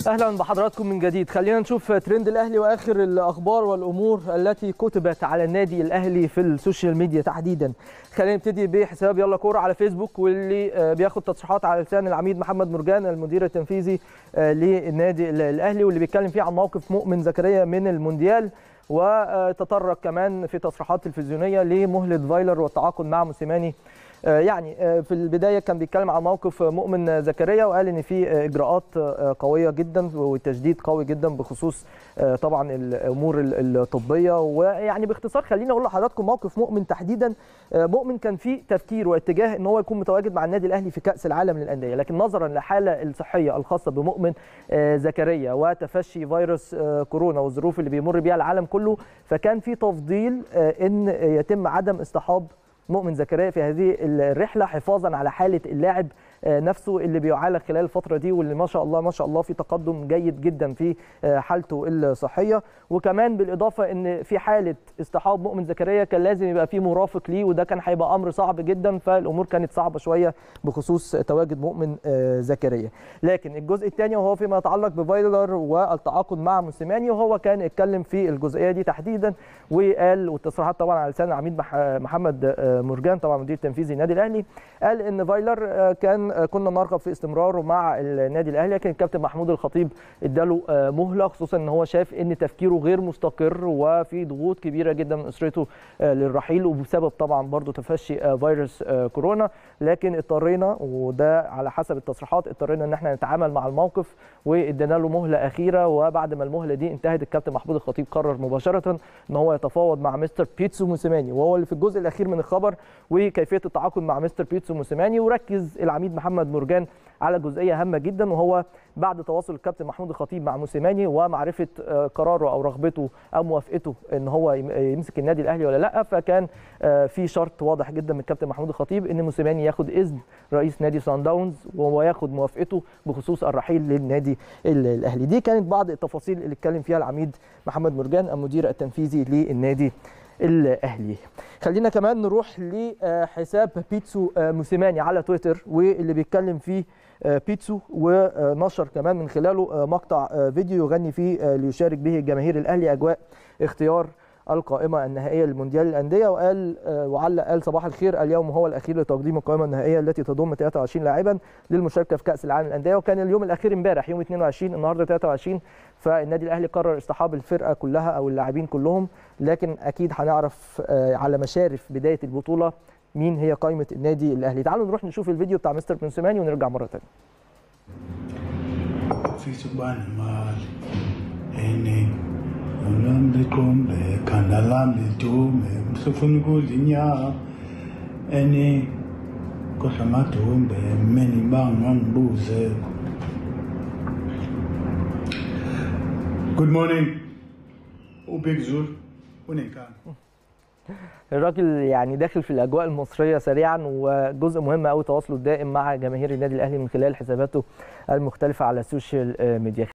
اهلا بحضراتكم من جديد خلينا نشوف ترند الاهلي واخر الاخبار والامور التي كتبت على النادي الاهلي في السوشيال ميديا تحديدا خلينا نبتدي بحساب يلا كوره على فيسبوك واللي بياخد تصريحات على لسان العميد محمد مرجان المدير التنفيذي للنادي الاهلي واللي بيتكلم فيه عن موقف مؤمن زكريا من المونديال وتطرق كمان في تصريحات تلفزيونيه لمهله فايلر والتعاقد مع موسيماني يعني في البدايه كان بيتكلم عن موقف مؤمن زكريا وقال ان في اجراءات قويه جدا وتشديد قوي جدا بخصوص طبعا الامور الطبيه ويعني باختصار خليني اقول لحضراتكم موقف مؤمن تحديدا مؤمن كان في تفكير واتجاه ان هو يكون متواجد مع النادي الاهلي في كاس العالم للانديه لكن نظرا للحاله الصحيه الخاصه بمؤمن زكريا وتفشي فيروس كورونا والظروف اللي بيمر بيها العالم كله فكان في تفضيل ان يتم عدم اصطحاب مؤمن زكريا في هذه الرحله حفاظا على حاله اللاعب نفسه اللي بيعالج خلال الفتره دي واللي ما شاء الله ما شاء الله في تقدم جيد جدا في حالته الصحيه وكمان بالاضافه ان في حاله اصطحاب مؤمن زكريا كان لازم يبقى في مرافق ليه وده كان هيبقى امر صعب جدا فالامور كانت صعبه شويه بخصوص تواجد مؤمن زكريا لكن الجزء الثاني وهو فيما يتعلق بفايلر والتعاقد مع موسيماني وهو كان اتكلم في الجزئيه دي تحديدا وقال والتصريحات طبعا على لسان العميد محمد مرجان طبعا مدير تنفيذي النادي الاهلي قال ان فايلر كان كنا نرغب في استمراره مع النادي الاهلي لكن الكابتن محمود الخطيب اداله مهله خصوصا ان هو شاف ان تفكيره غير مستقر وفي ضغوط كبيره جدا من اسرته للرحيل وبسبب طبعا برضو تفشي فيروس كورونا لكن اضطرينا وده على حسب التصريحات اضطرينا ان احنا نتعامل مع الموقف وادينا له مهله اخيره وبعد ما المهله دي انتهت الكابتن محمود الخطيب قرر مباشره ان هو يتفاوض مع مستر بيتسو موسيماني وهو اللي في الجزء الاخير من الخبر وكيفيه التعاقد مع مستر بيتسو موسيماني وركز العميد محمد مرجان على جزئيه هامه جدا وهو بعد تواصل الكابتن محمود الخطيب مع موسيماني ومعرفه قراره او رغبته او موافقته ان هو يمسك النادي الاهلي ولا لا فكان في شرط واضح جدا من الكابتن محمود الخطيب ان موسيماني ياخد اذن رئيس نادي سان داونز وهو ياخد موافقته بخصوص الرحيل للنادي الاهلي دي كانت بعض التفاصيل اللي اتكلم فيها العميد محمد مرجان المدير التنفيذي للنادي الاهلي خلينا كمان نروح لحساب بيتسو موسيماني على تويتر واللي بيتكلم فيه بيتسو ونشر كمان من خلاله مقطع فيديو يغني فيه ليشارك به جماهير الاهلي اجواء اختيار القائمة النهائية للمونديال للأندية وقال وعلق قال صباح الخير اليوم هو الأخير لتقديم القائمة النهائية التي تضم 23 لاعبا للمشاركة في كأس العالم للأندية وكان اليوم الأخير امبارح يوم 22 النهارده 23 فالنادي الأهلي قرر اصطحاب الفرقة كلها أو اللاعبين كلهم لكن أكيد هنعرف على مشارف بداية البطولة مين هي قائمة النادي الأهلي تعالوا نروح نشوف الفيديو بتاع مستر بنسيماني ونرجع مرة ثانية في سبحان المال Ulam likombe kandalam litume msufuni kuzinya eni kohlamatumbe meni banga ngibuze Good morning وبيك زور ونكان الراجل يعني داخل في الاجواء المصريه سريعا وجزء مهم قوي تواصله الدائم مع جماهير النادي الاهلي من خلال حساباته المختلفه على السوشيال ميديا